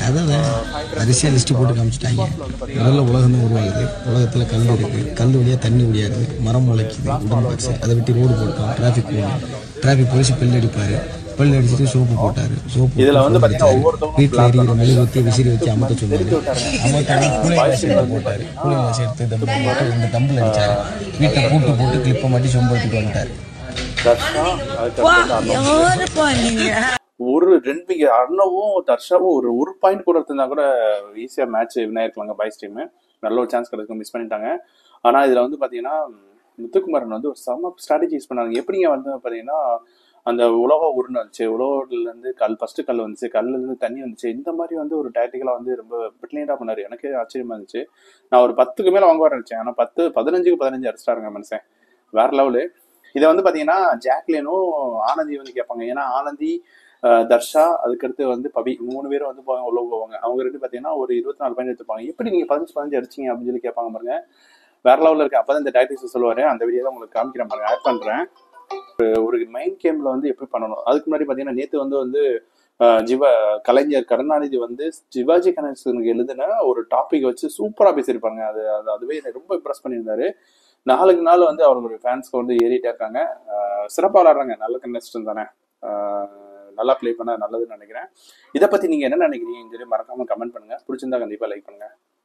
அதான் வரிசையாக லிஸ்ட்டு போட்டு காமிச்சிட்டாங்க முதல்ல உலகம் தான் உருவாகுது உலகத்தில் கல் இருக்குது கல் வழியாக தண்ணி ஒடியாது மரம் முளைக்குது உடன் பாக்ஸ் அதை விட்டு ரோடு போட்டோம் டிராஃபிக் போகணும் டிராஃபிக் போலீஸ் பெல் அடிப்பார் பெல் அடிச்சுட்டு சோப்பு போட்டார் சோப்பு இதுல வந்து பாத்தீங்கன்னா ஒவ்வொருத்தவங்களும் வீட்டில் எரிக்கிற மெழுகுவத்தி விசிறி வச்சு அமர்த்த சொன்னார் அமர்த்தாங்க கூலிங் கிளாஸ் எடுத்து போட்டார் கூலிங் கிளாஸ் எடுத்து தம்பு போட்டு ரெண்டு தம்பில் அடிச்சார் வீட்டை பூட்டு போட்டு கிளிப்பை மாட்டி சொம்பு எடுத்துட்டு வந்துட்டார் தர்ஷா அதுக்கடுத்து வந்து அர்ணவ். ஒரு ரெண்டு விங்க அர்ணவும் தர்ஷாவும் ஒரு ஒரு பாயிண்ட் கூட இருந்தா கூட ஈஸியா மேட்ச் வின் ஆயிருக்கலாங்க பாய்ஸ் டீம் நல்ல ஒரு சான்ஸ் கிடைக்கும் மிஸ் பண்ணிட்டாங்க ஆனா இதுல வந்து பாத்தீங்கன்னா முத்துக்குமாரன் வந்து ஒரு செம ஸ்ட்ராட்டஜி யூஸ் பண்ணாங்க எப்படிங்க வந்து பாத்தீங்கன்னா அந்த உலக உருண்டு வந்துச்சு உலகத்துல இருந்து கல் ஃபர்ஸ்ட் கல் வந்துச்சு கல்லுல இருந்து தண்ணி வந்துச்சு இந்த மாதிரி வந்து ஒரு டாக்டிக்கலா வந்து ரொம்ப பிரில்லியண்டா பண்ணாரு எனக்கு ஆச்சரியமா இருந்துச்சு நான் ஒரு பத்துக்கு மேல வாங்குவார் நினைச்சேன் ஆனா பத்து பதினஞ்சுக்கு பதினஞ்சு அடிச்சிட்டாருங்க மனுஷன் வேற லெவலு இதை வந்து பாத்தீங்கன்னா ஜாக்லினும் ஆனந்தி வந்து கேட்பாங்க ஏன்னா ஆனந்தி அஹ், தர்ஷா அதுக்கடுத்து வந்து பவி மூணு பேரும் வந்து போவாங்க உள்ள போவாங்க அவங்க ரெண்டு பாத்தீங்கன்னா ஒரு இருபத்தி நாலு பாயிண்ட் எடுத்துப்பாங்க எப்படி நீங்க பதினஞ்சு பதினஞ்சு அடிச்சீங்க அப்படின்னு சொல்லி கேட்பாங்க பாருங்க வேற லெவல்ல இருக்கு அப்பதான் இந்த டாக்டிக்ஸ் சொல்லுவாரு அந்த வீடியோ தான் உங்களுக்கு காமிக்கிறேன் பாருங்க ஆட் பண்றேன் ஒரு- ஒரு மைண்ட் கேம்ல வந்து எப்படி பண்ணணும் அதுக்கு முன்னாடி பாத்தீங்கன்னா நேத்து வந்து வந்து அஹ், ஜிவ கலைஞர் கருணாநிதி வந்து சிவாஜி கணேசனுக்கு எழுதின ஒரு டாபிக் வச்சு சூப்பரா பேசியிருப்பாங்க அது அது அதுவே என்னை ரொம்ப இம்ப்ரெஸ் பண்ணியிருந்தாரு நாளுக்கு நாள் வந்து அவர்களுடைய ஃபேன்ஸ்க்கு வந்து ஏறிட்டே இருக்காங்க அஹ், சிறப்பா விளாடுறாங்க நல்ல கண்டஸ்டன் தானே அஹ், நல்லா ப்ளே பண்ண நல்லதுன்னு நினைக்கிறேன் இதை பத்தி நீங்க என்ன நினைக்கிறீங்கன்னு சொல்லி மறக்காம கமெண்ட் பண்ணுங்க பிடிச்சிருந்தா கண்டிப்பா லைக் பண்ணுங்க